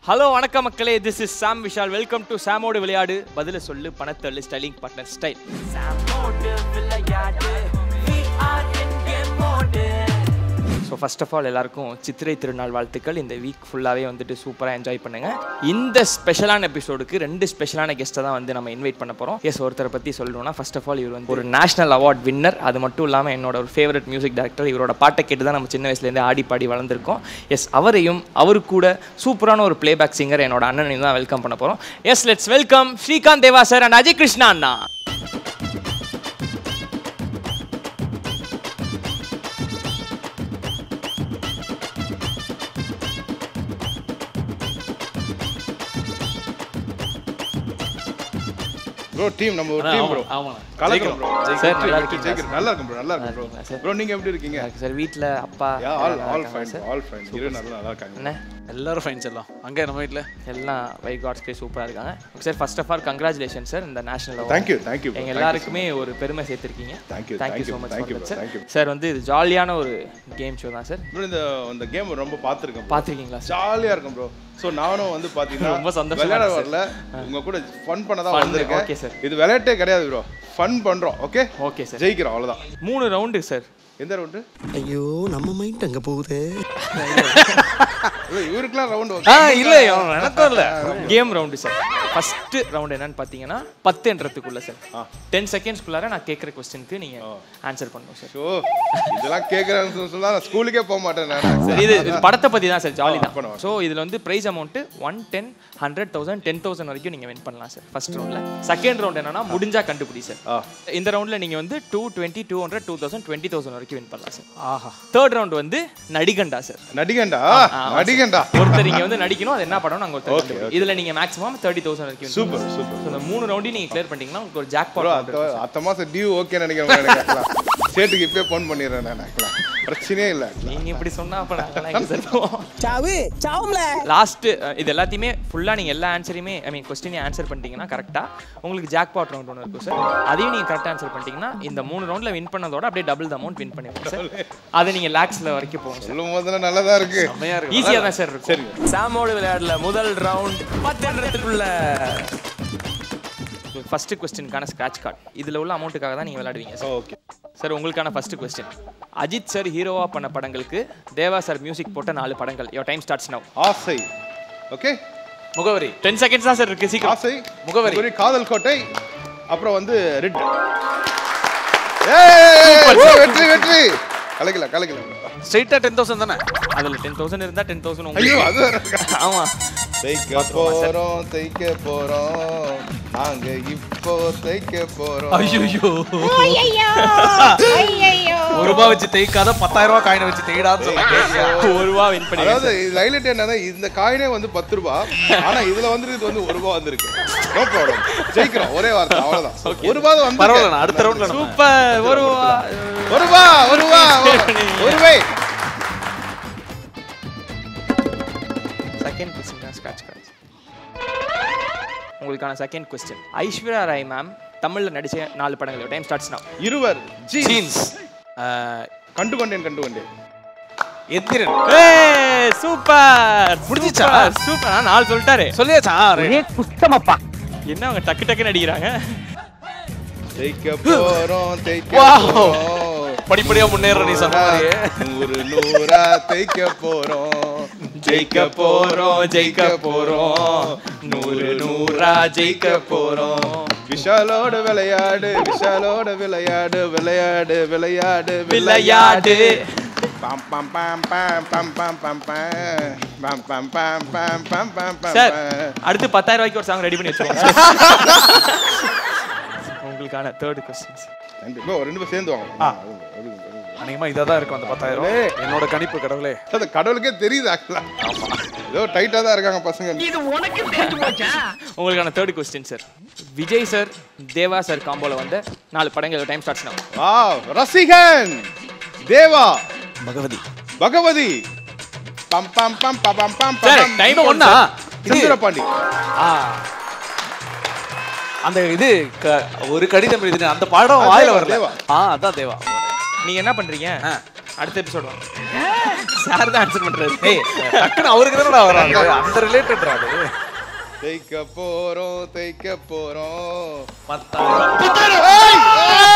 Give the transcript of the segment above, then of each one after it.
Hello வணக்கம் மக்களே this is Sam Vishal welcome to சாமோடு விளையாடு பதில சொல்லு பணத்தள்ளு styling partner style so first of all எல்லாருக்கும் சித்திரை திருநாள் வாழ்த்துக்கள் இந்த வீக் ஃபுல்லாகவே வந்துட்டு சூப்பராக என்ஜாய் பண்ணுங்க இந்த ஸ்பெஷலான எபிசோடுக்கு ரெண்டு ஸ்பெஷலான கெஸ்ட்டை தான் வந்து நம்ம இன்வைட் பண்ண போகிறோம் எஸ் ஒருத்தரை பற்றி சொல்லணும்னா ஃபர்ஸ்ட் ஆஃப் ஆல் இவர் வந்து ஒரு நேஷனல் அவார்ட் வின்னர் அது மட்டும் இல்லாமல் என்னோட ஒரு ஃபேவரட் மியூசிக் டைரக்டர் இவரோட பாட்டை கேட்டு தான் நம்ம சின்ன வயசுலேருந்து ஆடி பாடி வளர்ந்துருக்கோம் எஸ் அவரையும் அவரு கூட சூப்பரான ஒரு பிளேபேக் சிங்கர் என்னோட அண்ணனையும் தான் வெல்கம் பண்ண போகிறோம் yes let's welcome Srikanth Deva sir and Ajay Krishna அண்ணா ப்ரோ டீம் நம்ம ஒரு டீம் ப்ரோ ஆமாம் கலக்கிறோம் ப்ரோ சார் நல்லா இருக்கீங்களா ஜெயிக்கிறோம் நல்லா இருக்கும் ப்ரோ நல்லா இருக்கும் ப்ரோ இருக்கீங்களா சார்? ப்ரோ நீங்க எப்படி இருக்கீங்க சார் வீட்டில் அப்பா யா ஆல் எல்லாம் ஆல் இருக்காங்களா ஃபைன் சார் ஆல் ஃபைன் இரு நல்லா நல்லா இருக்காங்க என்ன எல்லாரும் ஃபைன்ஸ் எல்லாம் அங்கே நம்ம வீட்டில் எல்லாம் வை காட்ஸ்கே சூப்பராக இருக்காங்க sir first of all congratulation sir இந்த national thank you thank you எங்க எல்லாருக்குமே ஒரு பெருமை சேர்த்திருக்கீங்க Thank you, thank you thank you, so much thank you, sir thank you. Sir வந்து இது ஜாலியான ஒரு கேம் ஷோ தான் சார் ப்ரோ இந்த இந்த கேம் ரொம்ப பார்த்துருக்கேன் பார்த்துருக்கீங்களா சார் ஜாலியா இருக்கும் ப்ரோ ஸோ நானும் வந்து பாத்தீங்கன்னா ரொம்ப சந்தோஷமா விளையாட இருக்கு வரல உங்க கூட ஃபன் பண்ண தான் Fun, வந்திருக்கேன் okay, sir. இது விளையாட்டே கிடையாது ப்ரோ ஃபன் பண்றோம் ஓகே ஓகே சார் ஜெயிக்கிறோம் அவ்வளவுதான் மூணு ரவுண்டு சார் எந்த ரவுண்டு ஐயோ நம்ம மைண்ட் அங்க போகுது இவருக்குலாம் ரவுண்ட் ஆ இல்லை எனக்கும் இல்லை game round sir first round என்னன்னு பார்த்தீங்கன்னா பத்துன்றதுக்குள்ள சார் டென் செகண்ட்ஸ்க்குள்ளார நான் கேட்குற கொஸ்டினுக்கு நீங்கள் ஆன்சர் பண்ணணும் சார் ஷோ இதெல்லாம் கேட்குறேன்னு சொன்னா நான் ஸ்கூலுக்கே போக மாட்டேன் நான் சார் இது இது படத்தை பற்றி தான் சார் ஜாலி பண்ணுவோம். தான் ஸோ இதில் வந்து prize amount one ten hundred thousand ten thousand வரைக்கும் நீங்கள் வின் பண்ணலாம் சார் ஃபர்ஸ்ட் ரவுண்டில் செகண்ட் ரவுண்ட் என்னன்னா முடிஞ்சா கண்டுபிடி சார் ஆ. இந்த ரவுண்டில் நீங்கள் வந்து two twenty two hundred two thousand twenty thousand வரைக்கும் வின் பண்ணலாம் சார் ஆஹா தேர்ட் ரவுண்ட் வந்து நடிகண்டா சார் நடிகண்டா நடிகண்டா ஒருத்தர் இங்க வந்து நடிக்கணும் அது என்ன படம் நாங்க ஒருத்தர் Okay, கண்டுபிடி- இதுல நீங்க மேக்ஸிமம் தேர்ட்டி தௌசண்ட் வரைக்கும் win சூப்பர் பண்ணலாம். சூப்பர் So, இந்த மூணு ரவுண்டையும் நீங்க கிளியர் பண்ணிட்டீங்கன்னா உங்களுக்கு ஒரு ஜாக் ப்ரோ பாட் அத்த அத்த மாசம் டியூ ஓகே நினைக்கிறேன் நினைக்கிறேன் சேட்டுக்கு இப்பயே ஃபோன் பண்ணிடுறேன் நான் actually. பிரச்சனையே இல்லை நீங்க இப்படி சொன்னா அப்ப நாங்கெல்லாம் எங்க சார் போவோம் சாவு சாவும்ல லாஸ்ட் இது எல்லாத்தையுமே ஃபுல்லா நீங்க எல்லா ஆன்சரையுமே ஐ மீன் கொஸ்டினையும் ஆன்சர் பண்ணிட்டீங்கன்னா கரெக்டா உங்களுக்கு ஜாக் பாட் ரவுண்ட் ஒன்று இருக்கும் சார் அதையும் நீங்க கரெக்டா ஆன்சர் பண்ணிட்டீங்கன்னா இந்த மூணு ரவுண்ட்ல வின் பண்ணதோட அப்படியே டபுள் அமௌண்ட் வின் பண்ணிடுவோம் சார் அது நீங்க லாக்ஸ்ல வரைக்கும் போகும் சார் சொல்லும் போதுல நல்லதா இருக்கு செம்மையா இருக்கு ஈஸியா தான் சார் இருக்கும் சரிங்க. சாமோடு விளையாடல முதல் ரவுண்ட் பத்துன்றதுக்குள்ள ஃபர்ஸ்ட் கொஸ்டினுக்கான ஸ்கிராட்ச் கார்டு இதுல உள்ள அமௌண்ட்டுக்காக தான் நீங்க விளையாடுவீங்க சார் ஓகே சார் உங்களுக்கான ஃபர்ஸ்ட் கொஸ்டின் அஜித் சார் ஹீரோவா பண்ண படங்களுக்கு தேவா சார் மியூசிக் போட்ட நாலு படங்கள் your time starts now Aasai okay Mugavari ten seconds தான் சார் இருக்கு சீக்கிரம் ஆசை முகவரி. காதல் கோட்டை அப்புறம் வந்து ரெட் ஏய் வெற்றி வெற்றி கலக்கல கலக்கல ஸ்ட்ரைட்டாக டென் தௌசண்ட் தானே அதுல டென் தௌசண்ட் இருந்தா டென் தௌசண்ட் ஐயோ உங்களுக்கு அது வேற இருக்கா? ஆமா தைக்க போறோம் தைக்க போறோம் நாங்க இப்போ தைக்க போறோம் ஐயோ ஐயையோ ஐயையோ ஒரு ரூபாய் வச்சு தேய்க்காத பத்தாயிரம் ரூபாய் காயினை வச்சு தேய்டான்னு சொன்னாங்க ஒரு ரூபா வின் பண்ணி அதாவது இது ஹைலைட் என்னன்னா இந்த காயினே வந்து பத்து ரூபாய் ஆனா இதுல வந்து இது வந்து ஒரு ரூபாய் வந்திருக்கு நோ ப்ராப்ளம் ஜெயிக்கிறோம் ஒரே வார்த்தை அவ்வளவுதான் ஒரு ரூபாய் வந்து பரவாயில்ல நான் அடுத்த ரவுண்ட்ல நம்ம சூப்பர் ஒரு ரூபா ஒரு ரூபாய் ஒரு ரூபாய் ஒரு ரூபாய் செகண்ட் கொஸ்டின் தான் ஸ்கிராட்ச் கார்டு உங்களுக்கான second question Aishwarya Rai ma'am தமிழ்ல நடிச்ச நாலு படங்கள் டைம் ஸ்டார்ட்ஸ் நவ் இருவர் ஜி ஜீன்ஸ் கண்டு கொண்டேன் கண்டு கொண்டேன் எந்திரன் ஏய் சூப்பர் முடிஞ்சிச்சா? சூப்பர் நான் நாலு சொல்லிட்டாரு சொல்லியாச்சா என்ன அவங்க டக்கு டக்குன்னு அடிக்கிறாங்க தைக்க போறோம் தைக்க Wow. போறோம் படிப்படியா முன்னேற நீ சொன்ன மாதிரியே நூறு நூறா தைக்க போறோம் ஜெயிக்க போறோம் ஜெயிக்க போறோம் நூறு நூறா ஜெயிக்க போறோம் விஷாலோட விளையாடு விஷாலோட விளையாடு விளையாடு விளையாடு விளையாடு பம் பம் பம் பம் பம் பம் பம் பம் பம் பம் பம் பம் பம் பம் சார் பம் அடுத்து பத்தாயிரம் ரூபாய்க்கு ஒரு சாங் ரெடி பண்ணி வச்சுக்கோங்க உங்களுக்கான தேர்ட் கொஸ்டின் நன்றி ப்ரோ ரெண்டு பேரும் சேர்ந்து வாங்க ஆ. ஒழுங்கு, ஒழுங்கு, ஒழுங்கு. அநேகமா இதாக தான் இருக்கும் அந்த பத்தாயிரம் ஏய். என்னோட கணிப்பு கடவுளே அது கடவுளுக்கே தெரியுது ஆக்சுவலா ஏதோ டைட்டா தான் இருக்காங்க பசங்க உங்களுக்கான third question sir Vijay sir Deva sir காம்போல வந்த நாலு படங்கள் டைம் ஸ்டார்ட்ஸ் நவ் வாவ் ரசிகன் தேவா பகவதி பகவதி பம் பம் பம் பம் பம் பம் சார் பம் டைம் ஒண்ணா? இது- சந்திரபாண்டி ஆ அந்த இது க- ஒரு கடிதம் எழுதின அந்த படம் அது வாயில தேவா, வரல தேவா. ஆ அதான் தேவா நீங்க என்ன பண்றீங்க ஆ. அடுத்த எபிசோட் வாங்க சார் தான் ஆன்சர் பண்றாரு ஏய் டக்குன்னு அவருக்கு தானடா வராது அந்த ரிலேட்டட் அது தேய்க்க போறோம் தேய்க்க போறோம் பத்தாயிரம்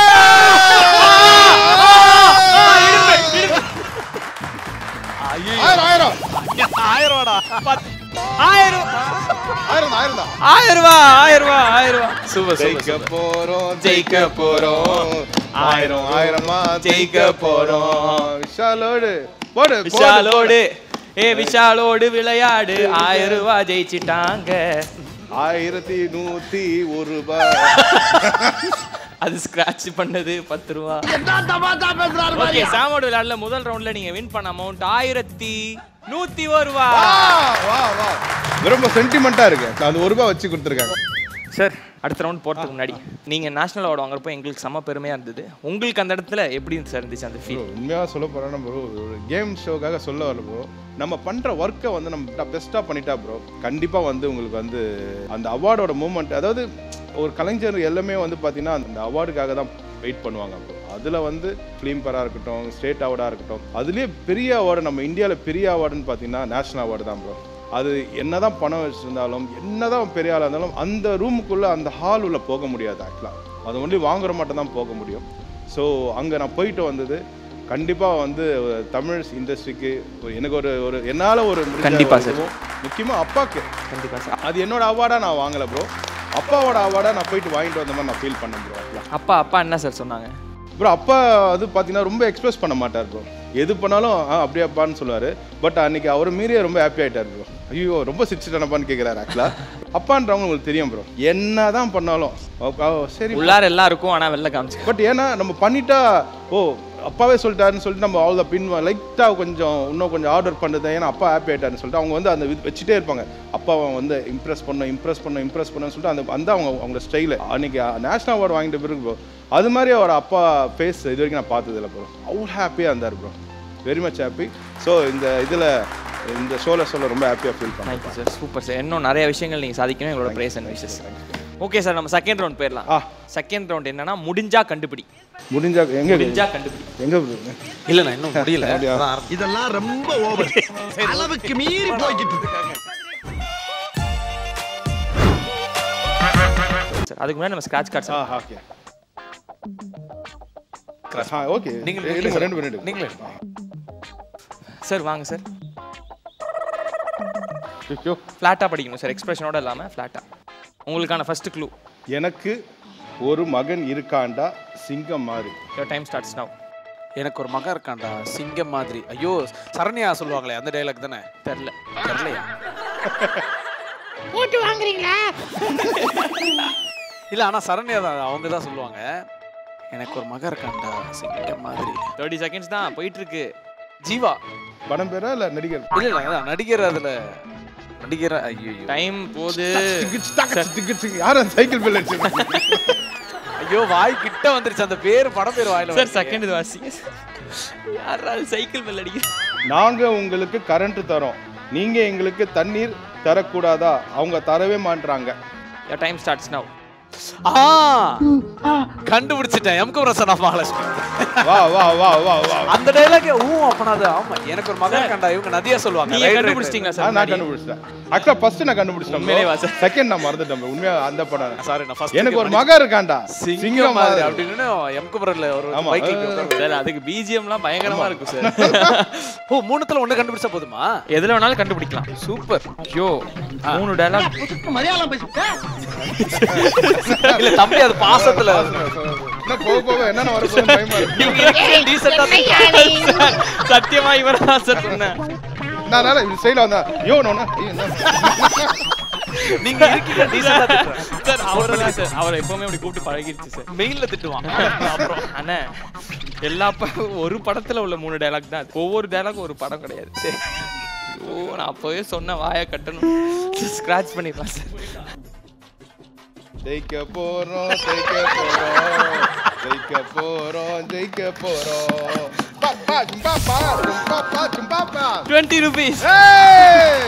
ஆயிரம் ஆயிரம் ஆயிரம்டா ஆயிரம் ஆயிரம் ஆயிரம் தான் ஆயிரம் ரூபாய் ஆயிரம் ரூபாய் ஆயிரம் ரூபாய் சூப்பர் ஜெயிக்க போறோம் ஜெயிக்க ஜெயிக்க போறோம் ஆயிரம் ஆயிரமா ஜெயிக்க போறோம் விஷாலோடு போடு போடு. விஷாலோடு ஏ விஷாலோடு விளையாடு ஆயிரம் ரூபாய் ஜெயிச்சிட்டாங்க ஆயிரத்தி நூத்தி ஒரு ரூபாய் அது ஸ்கிராட்ச் பண்ணது பத்து ரூபா ஓகே சாமோட விளையாடல முதல் ரவுண்ட்ல நீங்க வின் பண்ண அமௌண்ட் ஆயிரத்தி நூத்தி ஒரு ரூபா வா வா வா ரொம்ப சென்டிமெண்டா இருக்கு அது ஒரு ரூபாய் வச்சு கொடுத்துருக்காங்க சார் அடுத்த ரவுண்ட் போறதுக்கு முன்னாடி நீங்க நேஷனல் அவார்டு வாங்குறப்போ எங்களுக்கு செம பெருமையா இருந்தது உங்களுக்கு அந்த இடத்துல எப்படி சார் இருந்துச்சு அந்த ப்ரோ ஃபீல் உண்மையாக சொல்ல போகிறோன்னா ப்ரோ ஒரு கேம் ஷோக்காக சொல்ல வரல ப்ரோ நம்ம பண்ணுற ஒர்க்கை வந்து நம்ம பெஸ்ட்டாக பண்ணிட்டா ப்ரோ கண்டிப்பாக வந்து உங்களுக்கு வந்து அந்த அவார்டோட மூமெண்ட் அதாவது ஒரு கலைஞர் எல்லாமே வந்து பார்த்தீங்கன்னா அந்த அவார்டுக்காக தான் வெயிட் பண்ணுவாங்க ப்ரோ அதில் வந்து ஃபிலிம் பராக இருக்கட்டும் ஸ்டேட் அவார்டாக இருக்கட்டும் அதுலேயே பெரிய அவார்டு நம்ம இந்தியாவில் பெரிய அவார்டுன்னு பார்த்தீங்கன்னா நேஷனல் அவார்டு தான் ப்ரோ அது என்னதான் பணம் வச்சுருந்தாலும் என்னதான் பெரிய ஆளாக இருந்தாலும் அந்த ரூமுக்குள்ளே அந்த ஹால் உள்ள போக முடியாது ஆக்சுவலாக அது ஒன்லி வாங்குற மட்டும் தான் போக முடியும் ஸோ அங்கே நான் போயிட்டு வந்தது கண்டிப்பாக வந்து ஒரு தமிழ் இண்டஸ்ட்ரிக்கு எனக்கு ஒரு ஒரு என்னால் ஒரு முடிஞ்ச கண்டிப்பா ஒரு sir. இதுவும், முக்கியமா அப்பாக்கு கண்டிப்பா சார் அது என்னோட அவார்டாக நான் வாங்கலை ப்ரோ அப்பாவோட அவார்டாக நான் போயிட்டு வாங்கிட்டு வந்த மாதிரி நான் ஃபீல் பண்ணேன் ப்ரோ அப்பா அப்பா என்ன சார் சொன்னாங்க ப்ரோ அப்பா அது பார்த்தீங்கன்னா ரொம்ப எக்ஸ்பிரஸ் பண்ண மாட்டார் ப்ரோ எது பண்ணாலும் ஆ அப்படியே அப்பான்னு சொல்லுவார் பட் அன்னைக்கு அவர் மீறியே ரொம்ப ஹாப்பி ஆயிட்டார் ப்ரோ ஐயோ ரொம்ப சிரிச்சிட்டானப்பான்னு கேட்குறாரு ஆக்சுவலாக அப்பான்றவங்க உங்களுக்கு தெரியும் ப்ரோ என்ன தான் பண்ணாலும் ஓ, ஓ, சரி உள்ளார எல்லாம் இருக்கும் ஆனா வெளில காமிச்சு பட் ஏன்னா நம்ம பண்ணிட்டா ஓ அப்பாவே சொல்லிட்டாருன்னு சொல்லிட்டு நம்ம அவ்வளோ பின் லைட்டாக கொஞ்சம் இன்னும் கொஞ்சம் ஆர்டர் பண்ணுறது ஏன்னா அப்பா ஹாப்பி ஆயிட்டாருன்னு சொல்லிட்டு அவங்க வந்து அந்த இது வச்சுட்டே இருப்பாங்க அப்பாவை வந்து இம்ப்ரெஸ் பண்ணணும் இம்ப்ரெஸ் பண்ணணும் இம்ப்ரெஸ் பண்ணணும்னு சொல்லிட்டு அந்த அந்த அவங்க அவங்க ஸ்டைலு அன்னைக்கு நேஷனல் அவார்டு வாங்கிட்ட பிறகு ப்ரோ அது மாதிரி அவர் அப்பா ஃபேஸ் இது வரைக்கும் நான் பார்த்ததில்ல ப்ரோ அவ்வளோ ஹாப்பியாக இருந்தார் bro very much happy so இந்த இதில் இந்த ஷோவில் சொல்ல ரொம்ப ஹாப்பியாக ஃபீல் பண்ணேன் தேங்க்யூ சார் சூப்பர் சார் இன்னும் நிறைய விஷயங்கள் நீங்க சாதிக்கணும் எங்களோட prayers and wishes okay sir நம்ம செகண்ட் ரவுண்ட் போயிடலாம் ஆ. செகண்ட் ரவுண்ட் என்னன்னா முடிஞ்சா கண்டுபிடி முடிஞ்சா எங்கே முடிஞ்சா கண்டுபிடி எங்கே இல்ல நான் இன்னும் முடியல அப்படியா? அதான் ஆரம்பி- இதெல்லாம் ரொம்ப ஓவர் அளவுக்கு மீறி போய்கிட்டு இருக்கு சார் அதுக்கு முன்னாடி நம்ம ஸ்கிராட்ச் கார்ட்ஸ் ஆ ஓகே ஆ ஓகே நீங்கள் எடுங்க ரெண்டு பேரும் எடுங்க நீங்களே எடுங்க. சார் வாங்க சார் ஐயோ ஃப்ளாட்டாக படிக்கணும் சார் எக்ஸ்பிரஷனோட இல்லாமல் ஃப்ளாட்டாக உங்களுக்கான ஃபர்ஸ்ட் க்ளூ எனக்கு ஒரு மகன் இருக்காண்டா சிங்கம் மாதிரி யோர் டைம் ஸ்டார்ட்ஸ் நவ் எனக்கு ஒரு மகன் இருக்கான்டா சிங்கம் மாதிரி ஐயோ சரண்யா சொல்லுவாங்களே அந்த டைலாக் தானே தெரில தெரியலையா போட்டு வாங்குறீங்களா இல்ல ஆனா சரண்யா தான் அவங்க தான் சொல்லுவாங்க எனக்கு ஒரு மகன் இருக்கான்டா சிங்கம் மாதிரி தேர்ட்டி செகண்ட்ஸ் தான் போயிட்டு இருக்கு ஜீவா படம் பேரா இல்ல நடிகர் இல்ல இல்ல அதான் நடிகர் அதுல நடிகர் ஐயோ டைம் போது டிக்கெட்ஸ், டிக்கெட்ஸ், டிக்கெட்ஸ். யார் அந்த சைக்கிள் பில் அடிச்சிருக்காங்க ஐயோ வாய் கிட்ட வந்துருச்சு அந்த பேர் படம் பேர் வாயில சார் வருது. செகண்ட் இது வாசி யாராவது சைக்கிள் மேல் அடிக்க நாங்க உங்களுக்கு கரண்ட் தரோம் நீங்க எங்களுக்கு தண்ணீர் தரக்கூடாதா அவங்க தரவே மாட்றாங்க யோர் டைம் ஸ்டார்ட்ஸ் நவ் ஆ கண்டுபிடிச்சிட்டேன் எம் குமரசன் மகாலட்சுமி வா வா வா வா வா அந்த டைலாக் ஊ அப்பனா அது ஆமா எனக்கு ஒரு மகன் இருக்கான்டா இவங்க நதியா சொல்லுவாங்க நீங்க Right, right, right. கண்டுபிடிச்சிட்டீங்களா ஆ, சார் நான் முன்னாடி? கண்டுபிடிச்சிட்டேன் ஆக்சுவலா ஃபர்ஸ்ட் நான் கண்டுபிடிச்சிட்டேன் உண்மையிலே வா சார். செகண்ட் நான் மறந்துட்டேன் bro. உண்மையா அந்த படம் சாரி நான் ஃபர்ஸ்ட் எனக்கு ஒரு மகன் இருக்காண்டா சிங்கம் மாதிரி அப்படின்னு எம் குமரன்ல ஒரு ஆமா. பைக்ல சார் அதுக்கு பிஜிஎம்லாம் பயங்கரமா இருக்கும் சார் ஓ மூணுத்துல ஒண்ணு கண்டுபிடிச்சா போதுமா எதுல வேணாலும் கண்டுபிடிக்கலாம் சூப்பர் ஐயோ மூணு டைலாக் இல்ல தம்பி அது பாசத்துல இன்னும் போக போக என்னென்ன வர போகுதுன்னு பயமா இருக்கு சத்தியமா இவர தான் சார் சொன்னேன் நான் நேரா இந்த சைடுல வந்தா ஐயோ நான் ஐயோ, என்ன? நீங்க இருக்கீங்க டீசெண்டா திட்டுறேன் சார் அவர் தான் சார் அவரை எப்பவுமே அப்படி கூப்பிட்டு பழகிடுச்சு சார் மெயில்ல திட்டுவான் அப்புறம் அண்ணா எல்லா ப ஒரு படத்துல உள்ள மூணு டைலாக் தான் ஒவ்வொரு டைலாக் ஒரு படம் கிடையாது சரி ஓ நான் அப்பவே சொன்ன வாயை கட்டணும் ஸ்கிராச் பண்ணிடலாம் சார் ஜெயிக்க போறோம் ஜெயிக்க போறோம் ஜெயிக்க போறோம் ஜெயிக்க போறோம் பா, பா, ஜும்பா, பா, ஜும்பா, பா, ஜும்பா, பா. டுவெண்ட்டி ருபீஸ் ஏய்!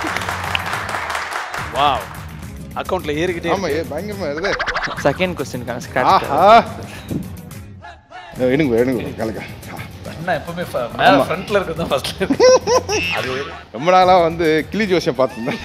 வாவ் அக்கவுண்ட்ல ஏறிக்கிட்டே ஆமா ஏ பயங்கரமா வருது செகண்ட் கொஸ்டினுக்கான ஸ்கிராச் ஆஹா எடுங்க எடுங்க கலக்க அண்ணா எப்பவுமே ஃப- மேல ஃப்ரண்ட்ல இருக்கிறது தான் ஃபர்ஸ்ட்ல அது ரொம்ப நாளா வந்து கிளி ஜோசியம் பார்த்துருந்தேன்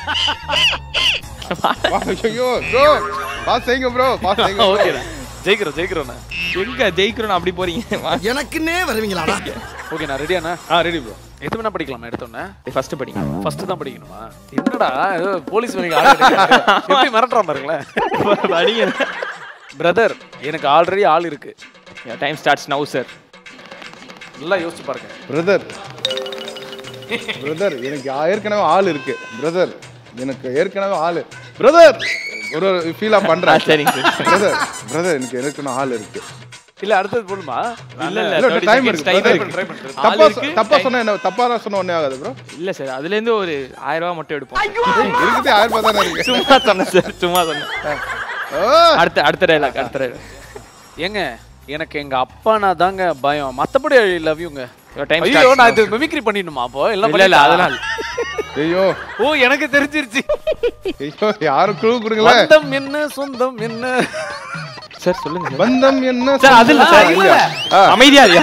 ஐயோ ப்ரோ பாஸ் செய்யுங்க ப்ரோ பாஸ் செய்யுங்க bro. ஓகே ஜெயிக்கிறோம் ஜெயிக்கிறோண்ணா எங்க ஜெயிக்கிறோம் அப்படி போறீங்க வா. எனக்குன்னே வருவீங்களாடா ஓகே நான் ரெடியாண்ணா ஆ ரெடி ப்ரோ எது வேணா படிக்கலாமா எடுத்தோன்னே ஃபர்ஸ்ட் படிங்க ஃபர்ஸ்ட் தான் படிக்கணுமா என்னடா ஏதோ போலீஸ் வேலைக்கு ஆள் கிடைக்காது. எப்படி மிரட்டுறான் பாருங்களேன் படிங்க பிரதர் எனக்கு ஆல்ரெடி ஆள் இருக்கு டைம் ஸ்டார்ட்ஸ் நவ் சார் நல்லா யோசிச்சு பாருங்க பிரதர் பிரதர் எனக்கு ஏற்கனவே ஆள் இருக்கு பிரதர் எனக்கு ஏற்கனவே ஆள் பிரதர் ஒரு ஃபீலா பண்றேன் சரிங்க சார் பிரதர் பிரதர் எனக்கு ஏற்கனவே ஆள் இருக்கு இல்ல அடுத்தது போடுமா இல்ல இல்ல இல்ல, 30 time seconds இருக்கு, time brother. இருக்கு. ட்ரை பண்றேன் ஆள் தப்பா இருக்கு, தப்பா time- சொன்னா என்ன தப்பா சொன்ன ஒண்ணே ஆகாது ப்ரோ இல்ல சார் அதுல இருந்து ஒரு ஆயிரம் ரூபாய் மட்டும் எடுப்போம் இருக்குது ஆயிரம் ரூபாய் தானே இருக்கு சும்மா சொன்னேன் சார் சும்மா சொன்னேன் ஓ, அடுத்த அடுத்த டைலாக் அடுத்த டைலாக் ஏங்க எனக்கு எங்க அப்பானா தாங்க பயம் மத்தபடி ஐ லவ் யூங்க டைம் ஐயோ நான் இது மிமிக்ரி பண்ணிடணுமா அப்போ எல்லாம் இல்ல இல்ல பண்ணிட்டா? அதனால ஐயோ ஓ எனக்கு தெரிஞ்சிருச்சு ஐயோ யாரும் குழு கொடுங்களேன் பந்தம் என்ன சொந்தம் என்ன சார் சொல்லுங்க சார் பந்தம் என்ன சார் அது இல்ல சார் ஐயா. ஆ, அமைதியா இல்லையா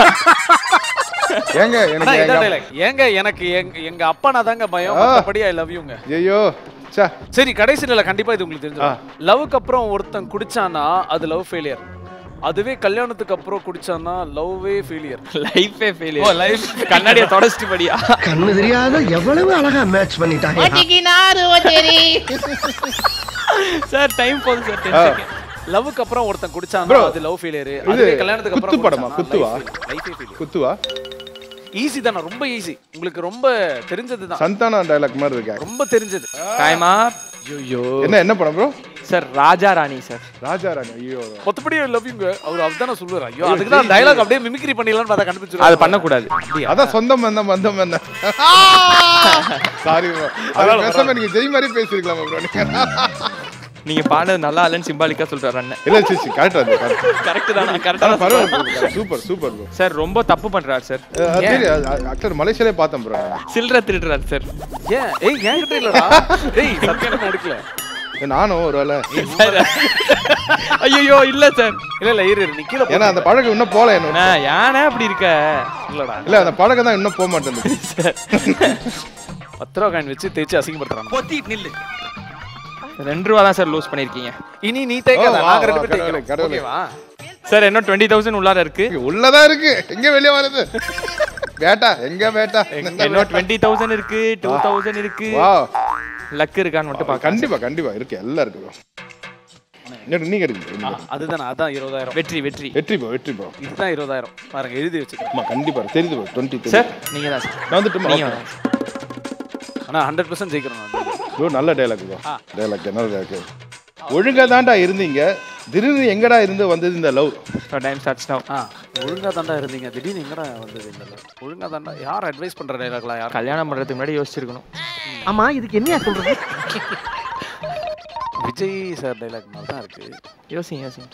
ஏங்க அண்ணா, எனக்கு இதான் எங்க dialogue. ஏங்க எனக்கு எங்க எங்க அப்பானா தாங்க பயம் ஆ. மத்தபடி ஐ லவ் யூங்க ஐயோ சே சரி கடைசில இல்ல கண்டிப்பா இது உங்களுக்கு தெரிஞ்சிடும் லவ்க்கு அப்புறம் ஒருத்தன் குடிச்சானா அது லவ் ஃபெயிலியர் அதுவே கல்யாணத்துக்கு அப்புறம் குடிச்சானா லவ்வே ஃபெயிலியர் லைஃபே ஃபெயிலியர் லைஃப் கண்ணாடியை தொடச்சிட்டு படியா கண்ணு தெரியாத எவ்வளவு அழகா மேட்ச் பண்ணிட்டாங்க ஒட்டிக்கினாரு ஒத்தேரி சார் டைம் போகுது சார் டென் ஆ. செகண்ட் லவ்க்கு அப்புறம் ஒருத்தன் குடிச்சானா Bro, அது லவ் ஃபெயிலியர் இது அதுவே கல்யாணத்துக்கு அப்புறம் குத்து படமா? குத்துவா? லைஃபே ஃபெயிலியர் குத்துவா ஈஸி தானே ரொம்ப ஈஸி உங்களுக்கு ரொம்ப தெரிஞ்சது தான் சந்தானா டைலாக் மாதிரி இருக்கா ரொம்ப தெரிஞ்சது டைம் ஆப் ஐயோ என்ன என்ன படம் bro sir Raja Rani sir Raja Rani ஐயோ மொத்தப்படி லவ் யூங்க அவர் அதுதானே சொல்லுவார் ஐயோ அதுக்கு தான் டயலாக் அப்படியே மிமிக்ரி பண்ணிடலாம்னு பார்த்தா கண்டுபிடிச்சிருவாரு அது பண்ணக்கூடாது அதான் சொந்தம் பந்தம் பந்தம் என்ன சாரி ப்ரோ அது பேசாம நீங்க ஜெய் மாதிரி பேசிருக்கலாம் ப்ரோ நீங்க நீங்க பாடுறது நல்லா இல்லைன்னு சிம்பாலிக்கா சொல்றாரு அண்ணன் இல்ல சிச்சி கரெக்டா இருக்கு correct. கரெக்ட் தான் கரெக்டா ஆனா பரவாயில்ல சூப்பர் சூப்பர் ப்ரோ சார் ரொம்ப தப்பு பண்றாரு சார் ஆக்டர் மலேசியாலே பார்த்தேன் ப்ரோ சில்லற திருடுறாரு சார் ஏன் ஏய் ஏன் கிட்ட இல்லடா டேய் சத்தியமா நான் எடுக்கல நானும் ஒரு வேலை ஐயோ இல்ல சார் இல்ல இல்ல இரு இரு, நீ கீழே ஏன்னா அந்த பழக்கம் இன்னும் போல என்ன அண்ணா, யானே அப்படி இருக்க இல்லடா இல்ல அந்த பழக்கம் தான் இன்னும் போக மாட்டேங்குது பத்து ரூபா காயின் வச்சு தேய்ச்சி அசிங்கப்படுத்துறான் பொத்தி நில்லு ரெண்டு ரூபா தான் சார் லூஸ் பண்ணிருக்கீங்க இனி நீ தேய்க்காத ஓ, வா, நாங்க ரெண்டு வா, பேரும் கடவுளே, தேய்க்கிறோம் கடவுளே. ஓகேவா சார் இன்னும் டுவெண்ட்டி தௌசண்ட் உள்ளார இருக்கு இங்க உள்ளதா இருக்கு எங்க வெளிய வருது வேட்டா எங்க வேட்டா இன்னும் டுவெண்ட்டி தௌசண்ட் இருக்கு டூ தௌசண்ட் இருக்கு வா லக் இருக்கான்னு மட்டும் பாக்க கண்டிப்பா கண்டிப்பா இருக்கு எல்லாம் இருக்கு bro. இங்க நீங்க எடுங்க ஆ, அதுதானே அதான் இருபதாயிரம் வெற்றி வெற்றி வெற்றி போ வெற்றி போ இதுதான் இருபதாயிரம் பாருங்க எழுதி வச்சுக்கோ ஆமா கண்டிப்பா தெரியுது ப்ரோ டுவெண்ட்டி சார் நீங்க தான் சார் நான் வந்துட்டு நீங்க மா- ஆனா ஹண்ட்ரட் பர்சன்ட் ஜெயிக்கிறோம் நான் ப்ரோ நல்ல டைலாக் ப்ரோ டைலாக் நல்ல டைலாக் ஒழுங்கா தான்டா இருந்தீங்க திடீர்னு எங்கடா இருந்து வந்தது இந்த லவ் டைம் ஸ்டார்ட்ஸ் நவ் ஆ ஒழுங்கா தாண்டா இருந்தீங்க திடீர்னு எங்கடா வந்தது இந்த level? ஒழுங்கா தாண்டா யார் அட்வைஸ் பண்ற டைலாக்லாம் யார் கல்யாணம் பண்றதுக்கு முன்னாடி யோசிச்சிருக்கணும் ஆமா இதுக்கு என்னையா சொல்றது விஜய் சார் டைலாக் மாதிரி தான் இருக்கு யோசிங்க யோசிங்க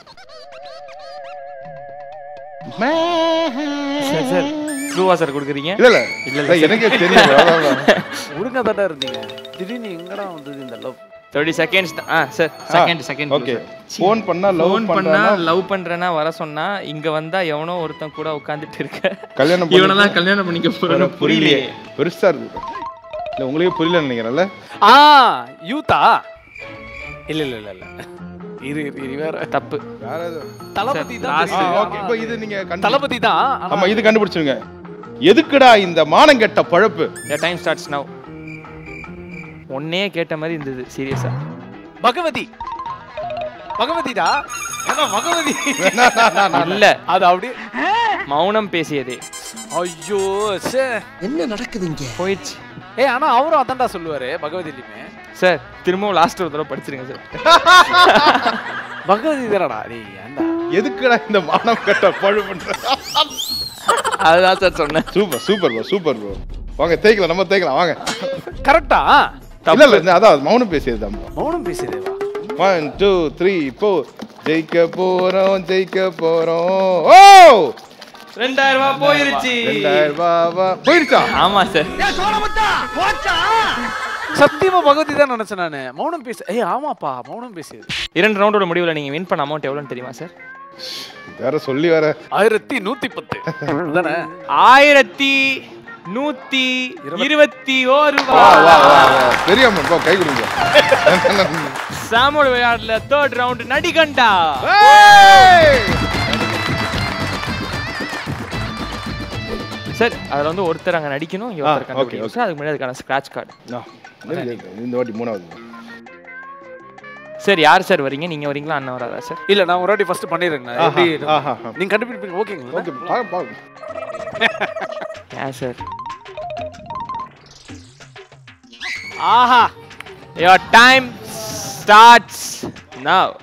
சார் சார் ட்ரூவா சார் கொடுக்குறீங்க இல்ல இல்ல இல்ல, இல்ல எனக்கே தெரியும் bro. அதான், அதான். ஒழுங்கா தாண்டா இருந்தீங்க திடீர்னு எங்கடா வந்தது இந்த லவ் தேர்ட்டி செகண்ட்ஸ் ஆ sir second second okay phone பண்ணா லவ் ஃபோன் பண்ணா பண்ணா லவ் பண்றேன்னா வர சொன்னா இங்க வந்தா எவனோ ஒருத்தன் கூட உட்காந்துட்டு இருக்க கல்யாணம் இவனை பண்ணி தான் கல்யாணம் பண்ணிக்க போறேன் எனக்கு புரியலையே பெருசா இருக்கு இல்ல உங்களுக்கே புரியல நினைக்கிறேன்ல ஆ யூத்தா இல்ல இல்ல இல்ல இல்ல இது இது வேற தப்பு வேற எது தளபதி Sir, தான் last- தெரியுது. ஓகே இப்போ இது நீங்க கண்டு- தளபதி தான் ஆனா ஆமா இது கண்டுபிடிச்சிருங்க எதுக்குடா இந்த மானங்கெட்ட பழப்பு டைம் ஸ்டார்ட்ஸ் நவ் ஒன்னே கேட்ட மாதிரி இருந்தது சீரியஸா பகவதி பகவதிடா ஏன்னா பகவதி இல்ல அது அப்படியே மௌனம் பேசியதே ஐயோ சே என்ன நடக்குது இங்க போயிடுச்சு ஏய் ஆனா அவரும் அதான்டா சொல்லுவாரு பகவதிலையுமே சார் திரும்பவும் லாஸ்ட் ஒரு தடவை படிச்சிருங்க சார் பகவதி தானடா டேய் ஏன்டா எதுக்குடா இந்த மானம் கெட்ட பழுப்புன்ற அதுதான் சார் சொன்னேன் super super bro super bro வாங்க தேய்க்கலாம் நம்ம தேய்க்கலாம் வாங்க கரெக்டா இல்ல இல்ல இந்த அதான் மௌனம் பேசியது தான் மௌனம் பேசுதேவா ஒன் டூ த்ரீ ஃபோர் ஜெயிக்க போறோம் ஜெயிக்க போறோம் ஓ ரெண்டாயிரம் ரூபாய் போயிருச்சு ரெண்டாயிரம் ரூபாவா போயிடுச்சா ஆமா சார் சத்தியமா பகவதி தான் நினைச்சேன் நானு மௌனம் பேசு ஏய் ஆமாப்பா மௌனம் பேசுது இரண்டு ரவுண்டோட முடிவுல நீங்க வின் பண்ண அமௌண்ட் எவ்வளோன்னு தெரியுமா சார் வேற சொல்லி வேற ஆயிரத்தி நூத்தி பத்து தானே ஆயிரத்தி நூத்தி இருபத்தி ஓரு வா வா வா வா. பெரியம்மா போ கை கொடுங்க சாமுel விளையாடல தேர்ட் ரவுண்ட் நடிகண்டா ஏய்! சார் அதுல வந்து ஒருத்தர் அங்க நடிக்கணும் இங்க ஆ, ஒருத்தர் okay, கண்டுபிடிக்கணும் சார் அதுக்கு முன்னாடி அதுக்கான ஸ்கிராட்ச் கார்டு ஆ, இந்த வாட்டி மூணாவது சார் யார் சார் வரீங்க நீங்க வரீங்களா அண்ணன் வராதா சார் இல்ல நான் ஒரு வாட்டி ஃபர்ஸ்ட் பண்ணிடுறேன் ஆஹா, எப்படி ஆஹா, ஆஹா. நீங்க கண்டுபிடிப்பீங்க ஓகேங்களா ஓகே பாக்க பாக்க ஏன் சார் ஆஹா யுவர் டைம் ஸ்டார்ட்ஸ் நவ்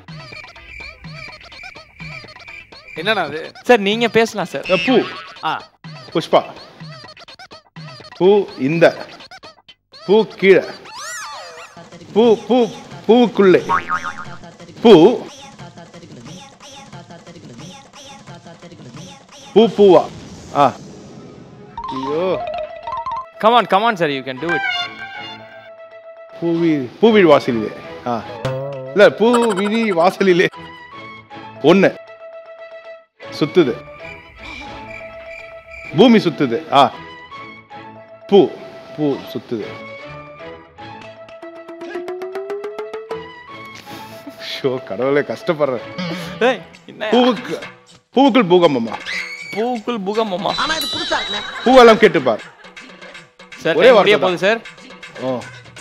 என்னண்ணா அது சார் நீங்க பேசலாம் சார் பூ ஆ புஷ்பா பூ இந்த பூ கீழே பூ பூ பூவுக்குள்ளே பூ பூ பூவா ஆ ஐயோ come on come on sir you can do it பூவி பூவிழ் வாசலிலே ஆ இல்ல பூ விழி வாசலிலே ஒண்ணு சுத்துது பூமி சுத்துது ஆ பூ பூ சுத்துது ஷோ கடவுளே கஷ்டப்படுறேன் ஏய் என்ன பூவுக்கு பூவுக்குள் பூகம்பமா பூக்குள் புகமம்மா ஆனா இது புதுசா இருக்குண்ணே பூவெல்லாம் கேட்டுப்பார் சார் ஒரே ஒரே வார்த்தை முடிய போகுது சார் ஓ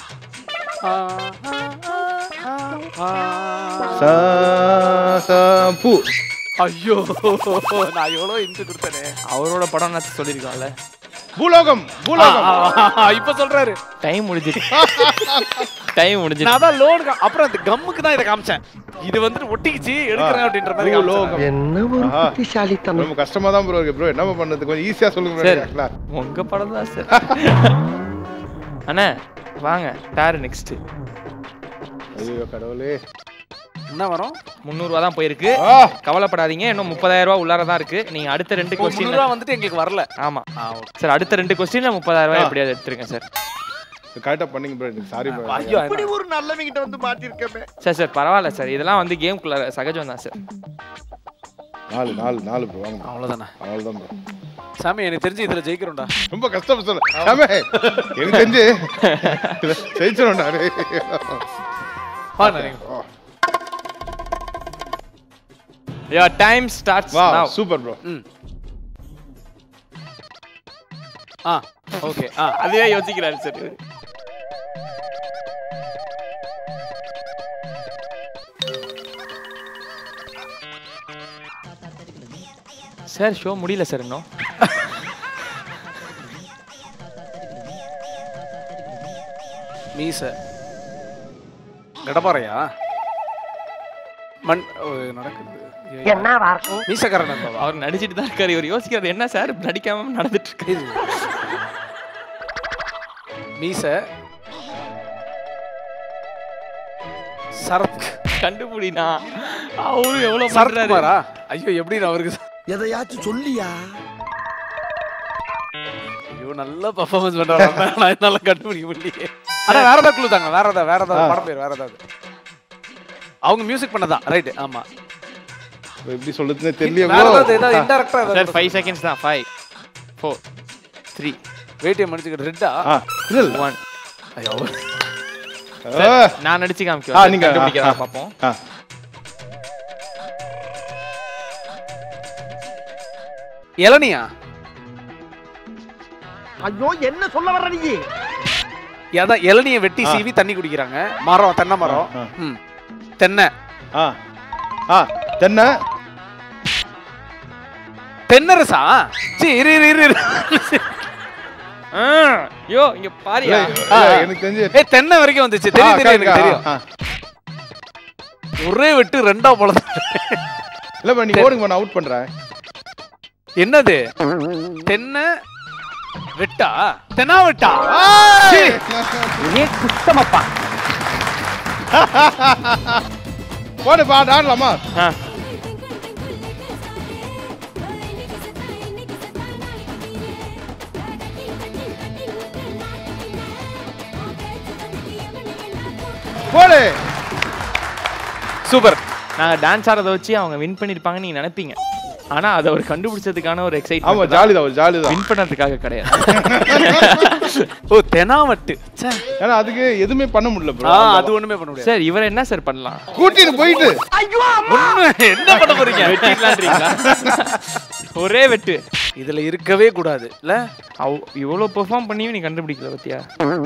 சா சா பூ ஐயோ நான் எவ்வளோ இன்ட்டு கொடுத்தனே அவரோட படம் நான் சொல்லியிருக்கோம்ல பூலோகம் பூலோகம் இப்ப சொல்றாரு டைம் முடிஞ்சிட்டு டைம் முடிஞ்சிட்டு நான் தான் லோன் அப்புறம் அந்த கம்முக்கு தான் இதை காமிச்சேன் இது வந்துட்டு ஒட்டிக்கிச்சு எடுக்கிறேன் அப்படின்ற மாதிரி காமிச்சேன். பூலோகம் என்ன ஒரு ஆஹா. புத்திசாலித்தனம் ரொம்ப கஷ்டமா தான் ப்ரோ இருக்கு ப்ரோ என்ன பண்றது கொஞ்சம் ஈஸியா சொல்லுங்க bro. சரி. actually. உங்க படம் தான் சார் அண்ணா வாங்க யாரு நெக்ஸ்ட் ஐயோ கடவுளே என்ன வரும் முந்நூறுவா தான் போயிருக்கு ஆ கவலைப்படாதீங்க இன்னும் முப்பதாயிரம் ரூபாய் உள்ளார தான் இருக்கு நீங்க அடுத்த ரெண்டு கொஸ்டின் முந்நூறுவா வந்துட்டு எங்களுக்கு வரல ஆமா சார் அடுத்த ரெண்டு கொஸ்டின்ல முப்பதாயிரம் ரூபாய் எப்படியாவது எடுத்துருங்க சார் கரெக்டா பண்ணீங்க ப்ரோ எனக்கு சாரி ப்ரோ ஐயோ இப்படி ஒரு நல்லவங்கிட்ட வந்து மாட்டிருக்கமே சார் சார் பரவாயில்ல சார் இதெல்லாம் வந்து கேம்குள்ள சகஜம் தான் சார் நாலு நாலு நாலு ப்ரோ வாங்க அவ்வளவுதானே அவ்வளவுதான் ப்ரோ சாமி எனக்கு தெரிஞ்சு இதுல ஜெயிக்கிறோம்டா ரொம்ப கஷ்டம் சொல்ல சாமே எனக்கு தெரிஞ்சு ஜெயிச்சிடும் நானு யோர் டைம் ஸ்டார்ட்ஸ் வா நவ் சூப்பர் ப்ரோ ம் ஆ ஓகே ஆ அதுவே யோசிக்கிறாரு சார் சார் ஷோ முடியல சார் இன்னும் மீச கடப்பாறையா மண் ஓ, நடக்குது என்னவா இருக்கும் மீசக்காரன் நண்பா அவர் நடிச்சிட்டு தான் இருக்காரு இவர் யோசிக்கிறது என்ன சார் நடிக்காம நடந்துட்டு இருக்கு மீச சரத் கண்டுபிடினா அவரும் எவ்வளவு பண்றாரு சரத்குமாரா ஐயோ எப்படி அவருக்கு எதையாச்சும் சொல்லியா ஐயோ நல்ல பர்ஃபார்மன்ஸ் பண்றாரு நான் என்னால கண்டுபிடிக்க முடியலையே ஆனா வேற ஏதாவது குழு தாங்க வேற ஏதாவது வேற ஏதாவது படம் பேர் வேற ஏதாவது அவங்க மியூசிக் பண்ணதா ரைட் ஆமா எப்படி சொல்லுதுன்னு தெரியல வேற ஏதாவது bro. ஏதாவது இன்டெரக்டா சார் ஏதாவது ஃபைவ் செகண்ட்ஸ் தான் ஃபைவ் ஃபோர் த்ரீ வேட்டியை மடிச்சுக்கிட்டு ரெட்டா ஆ இல்ல இல்ல ஒன் ஐயோ ஆ, நான் நடிச்சு ஆ, காமிக்கிறேன் நீங்க, கண்டுபிடிக்கிறதா ஆ, ஆ. பார்ப்போம் ஆ இளநியா ஐயோ என்ன சொல்ல வர்ற நீ அதான் இளநிய வெட்டி ஆ. சீவி தண்ணி குடிக்கிறாங்க மரம் தென்னை மரம் ஆ, ம் தென்னை ஆ ஆ தென்னை தென்னரசா சரி இரு இரு இரு, இரு ஆ, யோ இங்க பாரியா இல்ல, இல்ல, எனக்கு தெரிஞ்சு ஏய் தென்னை வரைக்கும் வந்துச்சு ஆ, தெரியும் தெரியும் correct, எனக்கு தெரியும் ஆ, ஆ. ஒரே வெட்டு ரெண்டா போல இல்ல bro, நீங்க ஓடுங்க நான் அவுட் பண்றேன் என்னது தென்னை வெட்டா தென்னா வெட்டா சீ. போடு பா ஆடலாமா ஆ, போடு சூப்பர் நாங்கள் டான்ஸ் ஆடுறதை வச்சு அவங்க வின் பண்ணியிருப்பாங்கன்னு நீங்கள் நினைப்பீங்க ஆனால் அதை அவர் கண்டுபிடிச்சதுக்கான ஒரு ஆமா எக்ஸைட்மெண்ட் ஜாலி தான் ஒரு ஜாலி தான் வின் பண்ணதுக்காக கிடையாது ஓ தெனாவட்டு ச்சே. ஏன்னா அதுக்கு எதுவுமே பண்ண முடியல ப்ரோ ஆ அது ஒண்ணுமே பண்ண முடியாது சார் இவர் என்ன சார் பண்ணலாம் கூட்டிட்டு போயிட்டு ஒண்ணு என்ன பண்ண போறீங்க வெட்டிக்கலான்றீங்களா ஒரே வெட்டு இதுல இருக்கவே கூடாது இல்ல அவ் இவ்வளோ பெர்ஃபார்ம் பண்ணியும் நீ கண்டுபிடிக்கல பத்தியா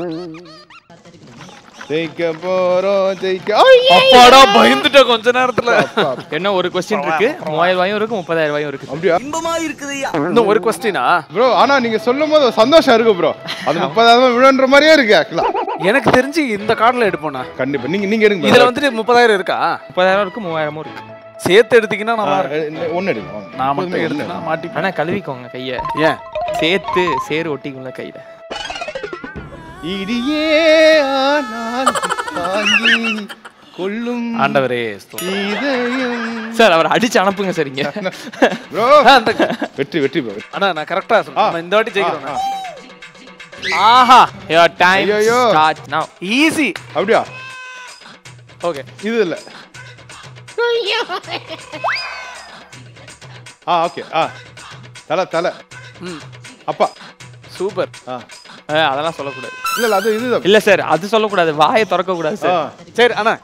ஜெயிக்க போறோம் ஜெயிக்க ஐய்! அப்பாடா பயந்துட்டேன் கொஞ்ச நேரத்துல என்ன ஒரு கொஸ்டின் இருக்கு மூவாயிரம் ரூபாயும் இருக்கு முப்பதாயிரம் ரூபாயும் இருக்கு அப்படியா இன்னும் ஒரு கொஸ்டினா ப்ரோ ஆனா நீங்க சொல்லும் போது ஒரு சந்தோஷம் இருக்கு ப்ரோ அது முப்பதாயிரம் விழுன்ற மாதிரியே இருக்கு ஆக்சுவலா எனக்கு தெரிஞ்சு இந்த கார்டுல எடுப்போம்னா கண்டிப்பா நீங்க நீங்க எடுங்க இதுல வந்துட்டு முப்பதாயிரம் இருக்கா முப்பதாயிரம் இருக்கு மூவாயிரமும் இருக்கு சேர்த்து எடுத்தீங்கன்னா நல்லா இருக்கும் ஒன்னு எடுங்க வாங்க. நான் எப்போதுமே மட்டும் ஒண்ணு எடுத்துனா மாட்டி ஆனா கழுவிக்கோங்க கைய ஏன் சேர்த்து சேறு ஒட்டிக்குள்ள கையில இடியே ஆனால் தாங்கி கொள்ளும் ஆண்டவரே ஸ்தோத்திரம். இதயம் சார் அவர் அடிச்சு அனுப்புங்க சரிங்க ப்ரோ ஆ, அந்த வெற்றி வெற்றி ப்ரோ அண்ணா நான் கரெக்டா சொல்றேன் நம்ம இந்த வாட்டி ஆ, ஜெயிக்கிறோம் ஆ. ஆஹா your time ஐயையோ. start now ஈஸி அப்படியா ஓகே இது இல்ல ஆ ஓகே ஆ தலை தலை ம் அப்பா சூப்பர் ஆ அஹ், அதெல்லாம் சொல்லக்கூடாது இல்ல இல்ல அது இதுதான் இல்ல சார் அது சொல்லக்கூடாது வாயை திறக்க கூடாது ஆ சார் சரி அண்ணா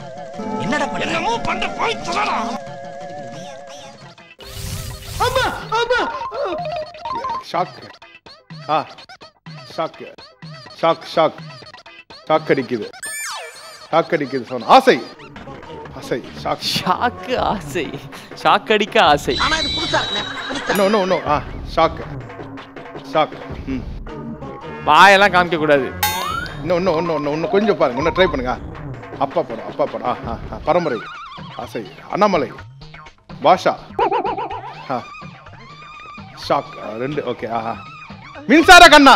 ஷாக் ஆ ஷாக் ஷாக் ஷாக் ஷாக் அடிக்குது ஷாக் அடிக்குது சொன்ன ஆசை ஆசை ஷாக் ஷாக்கு ஆசை ஷாக் அடிக்க ஆசை இன்னும் இன்னும் இன்னும் ஆ ஷாக் ஷாக் ம் வாயெல்லாம் காமிக்க கூடாது இன்னும் இன்னும் இன்னும் இன்னும் இன்னும் கொஞ்சம் பாருங்க இன்னும் ட்ரை பண்ணுங்க அப்பா படம் அப்பா படம் ஆ ஆ ஆ பரம்பரை ஆசை அண்ணாமலை பாஷா ஆ ஷாக் ஆ, ரெண்டு ஓகே ஆஹா மின்சார கண்ணா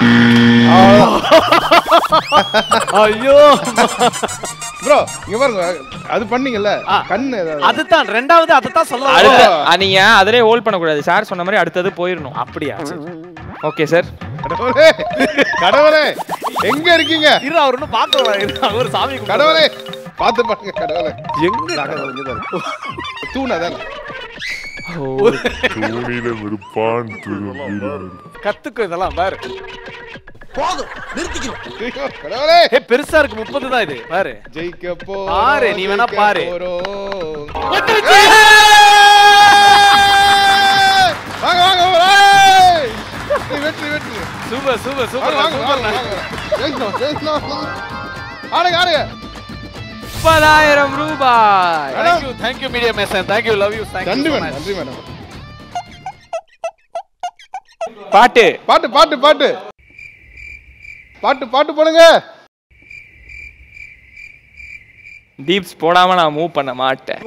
ஐயோ ப்ரோ இங்க பாருங்க அது பண்ணீங்கல்ல ஆ. கண்ணு ஏதாவது- அதுதான் ரெண்டாவது அதுதான் சொல்ல அடுத்த வந்தேன். அஹ், நீங்க அதிலே ஹோல்ட் பண்ணக்கூடாது சார் சொன்ன மாதிரி அடுத்தது போயிடணும் அப்படியா சரி. ஓகே சார் கடவுளே கடவுளே எங்க இருக்கீங்க இரு அவர் இன்னும் பார்த்து அவர் சாமி கும்பிடுறாரு. கடவுளே பார்த்து பாருங்க கடவுளே எங்க கடவுள் இங்கதான் இருக்கு. தூண் அதானே தூணில விருப்பான் திருவிழா கத்துக்கோ இதெல்லாம் பாரு போதும் நிறுத்திக்கணும் ஐயோ, கடவுளே ஏ பெருசா இருக்கு முப்பது தான் இது பாரு ஜெயிக்க போ பாரு, நீ வேணா பாரு. வாங்க வாங்க ஏய்! வெற்றி வெற்றி சூப்பர் சூப்பர் சூப்பர் வாங்க வாங்க வாங்க சூப்பர் வாங்க. ஜெயிக்கணும் ஜெயிக்கணும் ஆடுங்க ஆடுங்க முப்பதாயிரம் ரூபாய் thank you thank you media mason thank you love you thank நன்றி யூ மேடம் நன்றி மேடம் பாட்டு பாட்டு பாட்டு பாட்டு பாட்டு பாட்டு போடுங்க டீப்ஸ் போடாம நான் மூவ் பண்ண மாட்டேன்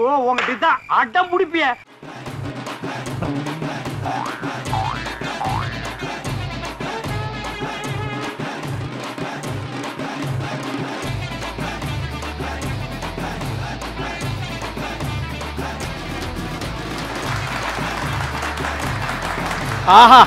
ஆஹா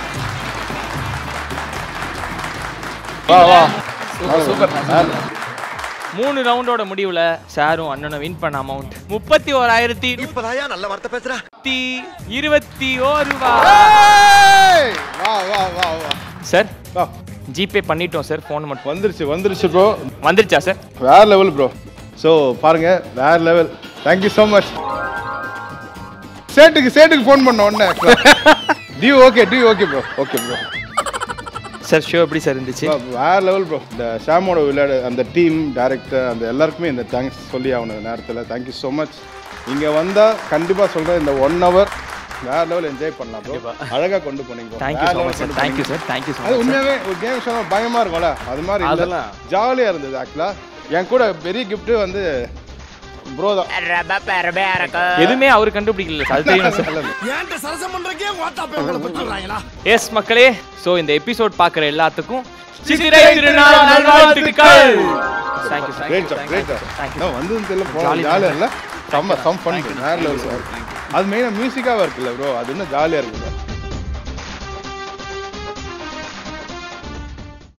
வா வா சூப்பர் மூணு ரவுண்டோட முடிவுல சாரும் அண்ணனும் வின் பண்ண அமௌண்ட் முப்பத்தி ஓராயிரத்தி இப்பதாயா நல்ல வார்த்தை பேசுற நூத்தி இருபத்தி ஓரு ரூபாய் ஏய்! வா வா வா வா சார் வா ஜிபே பண்ணிட்டோம் சார் ஃபோன் மட்டும் வந்துருச்சு வந்துருச்சு ப்ரோ வந்துருச்சா சார் வேற லெவல் ப்ரோ ஸோ பாருங்க வேற லெவல் தேங்க்யூ ஸோ மச் சேட்டுக்கு சேட்டுக்கு ஃபோன் பண்ண உடனே டியூ ஓகே டியூ okay bro okay bro sir show எப்படி சார் இருந்துச்சு வேற லெவல் ப்ரோ இந்த ஷாமோட விளையாடு அந்த டீம் டேரக்டர் அந்த எல்லாருக்குமே இந்த தேங்க்ஸ் சொல்லி ஆகணும் இந்த நேரத்தில் தேங்க்யூ ஸோ மச் இங்கே வந்தால் கண்டிப்பாக சொல்கிறேன் இந்த ஒன் ஹவர் வேற லெவல் என்ஜாய் பண்ணலாம் ப்ரோ அழகாக கொண்டு போனீங்க bro. தேங்க்யூ வேற ஸோ level மச் சார் கொண்டு தேங்க்யூ போனீங்க. சார் தேங்க்யூ ஸோ அது மச் உண்மையாவே ஒரு கேம் ஷோ பயமா இருக்கும்ல அது மாதிரி இல்ல அதெல்லாம். ஜாலியா இருந்தது ஆக்சுவலா என் கூட பெரிய gift வந்து ப்ரோ தான் எதுவுமே அவர் கண்டுபிடிக்கல சார் அது தெரியும் சார் ஏன்ட்ட சரசம் பண்றக்கே வாட்டாப்பே உங்களை பெற்றுறாங்களா எஸ் மக்களே ஸோ இந்த எபிசோட் பார்க்குற எல்லாத்துக்கும் சித்திரை திருநாள் நல்வாழ்த்துக்கள் thank you great job great job வந்தது தெரியல போன ஜாலியா இல்ல செம்ம சம் ஃபன் வேற லெவல் அது மெயினா மியூசிக்காவே இருக்குல்ல ப்ரோ அது இன்னும் ஜாலியா இருக்கு